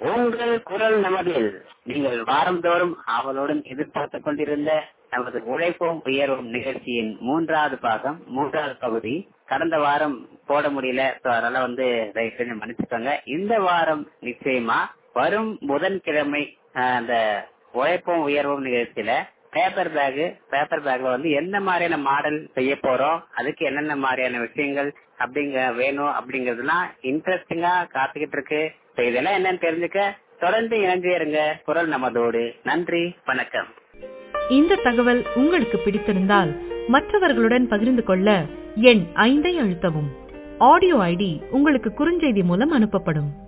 உங்கள் குரல் நமதில் நீங்கள் வாரந்தோறும் ஆவலுடன் எதிர்பார்த்துக் கொண்டிருந்த நமது உழைப்போம் உயர்வும் நிகழ்ச்சியின் மூன்றாவது பாகம் மூன்றாவது பகுதி கடந்த வாரம் போட முடியல சோ அதனால வந்து தயவு செஞ்சு மன்னிச்சுக்கோங்க இந்த வாரம் நிச்சயமா வரும் புதன்கிழமை ஆஹ், அந்த உழைப்போம் உயர்வும் நிகழ்ச்சியில பேப்பர் பேக் பேப்பர் பேக்ல வந்து என்ன மாதிரியான மாடல் செய்ய போறோம் அதுக்கு என்னென்ன மாதிரியான விஷயங்கள் அப்படிங்க வேணும் அப்படிங்கறதுலாம் இன்ட்ரெஸ்டிங்கா காத்துக்கிட்டு இருக்கு So இதெல்லாம் என்னன்னு தெரிஞ்சுக்க தொடர்ந்து இணைஞ்சே இருங்க குரல் நமதோடு நன்றி வணக்கம் இந்த தகவல் உங்களுக்கு பிடித்திருந்தால் மற்றவர்களுடன் பகிர்ந்து கொள்ள எண் ஐந்தை அழுத்தவும் ஆடியோ ஐடி உங்களுக்கு குறுஞ்செய்தி மூலம் அனுப்பப்படும்